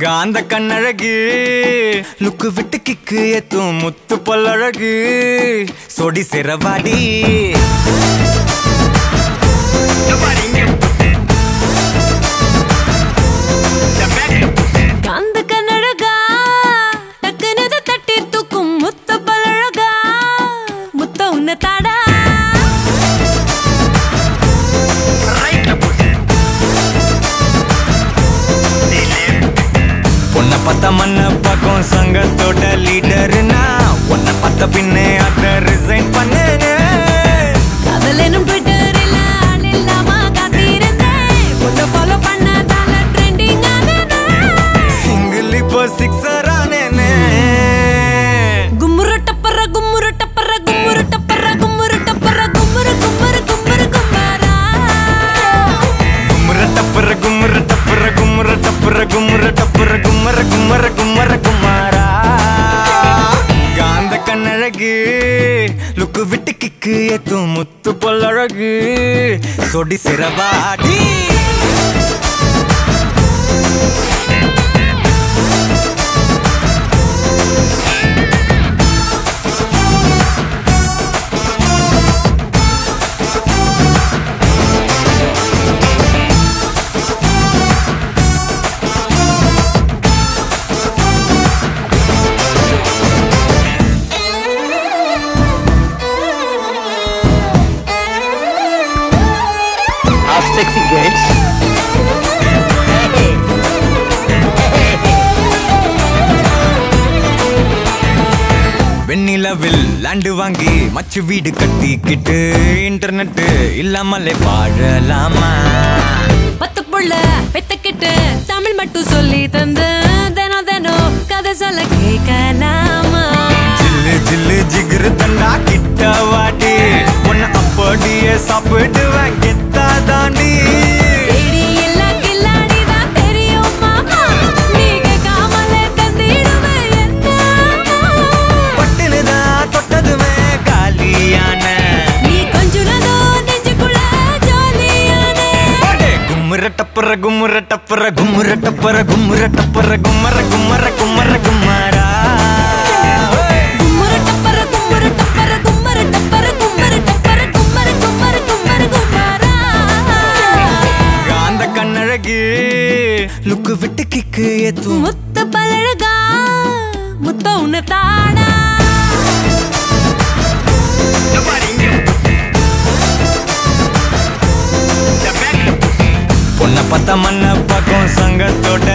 காந்த கண்ணழகு லுக்கு விட்டு கிக்கு எத்தும் முத்து பல்லழகு சொடி சிறவாடி காந்த கண்ணழகா டக்குனது தட்டி தூக்கும் முத்த பழகா முத்த உன்ன தாடா உன்னை பார்த்த மண்ண பக்கம் சங்கத்தோட லீடர்னா உன்னை பார்த்த பின்னே அத ரிசைன் பண்ணுங்க காதலனும் ட்விட்டரில் ஆள் இல்லாம காத்திருந்தேன் உன்னை ஃபாலோ பண்ணதால ட்ரெண்டிங் சிங்கிள் இப்போ சிக்ஸர் ஆனேனே கும்முரு டப்பர கும்முரு டப்பர கும்முரு டப்பர கும்முரு டப்பர கும்முரு கும்முரு கும்முரு கும்மாரா கும்முற டப்புற கும்முற டப்புற கும்முற டப்புற கும்முற டப்புற கும்மர கும்மர கும்மர குமாரா காந்த கண்ணழகு லுக்கு விட்டு கிக்கு எத்தும் முத்து பொல்லழகு சொடி சிறவாடி How sexy gets. வெண்ணிலவில் லேண்டு வாங்கி மச்சு வீடு கட்டிக்கிட்டு இன்டர்நெட் இல்லாமலே வாழலாமா பத்து புள்ள பெத்துக்கிட்டு தமிழ் மட்டும் சொல்லி தந்து தினம் தினம் கதை சொல்ல கேட்கலாமா ஜில்லு ஜில்லு ஜிகிரு தண்டா கிட்ட வாடி உன்னை அப்படியே சாப்பிடுவேன் கெத்தா தாண்டி தேடி இல்ல கில்லாடி தான் தெரியும் மாமா நீ கேட்காமலே தந்திடுவேன் என்ன பட்டுனுதான் தொட்டதுமே காலியான நீ கொஞ்சுனதோ நெஞ்சுக்குள்ள ஜாலியானே அடே கும்முற டப்புற கும்முற டப்புற கும்முற டப்புற கும்முற டப்புற கும்மர கும்மர கும்மர கும்மரா கும்மரு டப்பர கும்மரு டப்பர கும்மரு டப்பர கும்மரு டப்பர கும்மரு கும்மரு கும்மரு கும்மரா காந்த கண்ணழகு லுக்கு விட்டு கிக்கு ஏத்தும் முத்த பழகா முத்த உன்னை தாடா பொண்ணை பார்த்த மண்ண பக்கம் சங்கத்தோட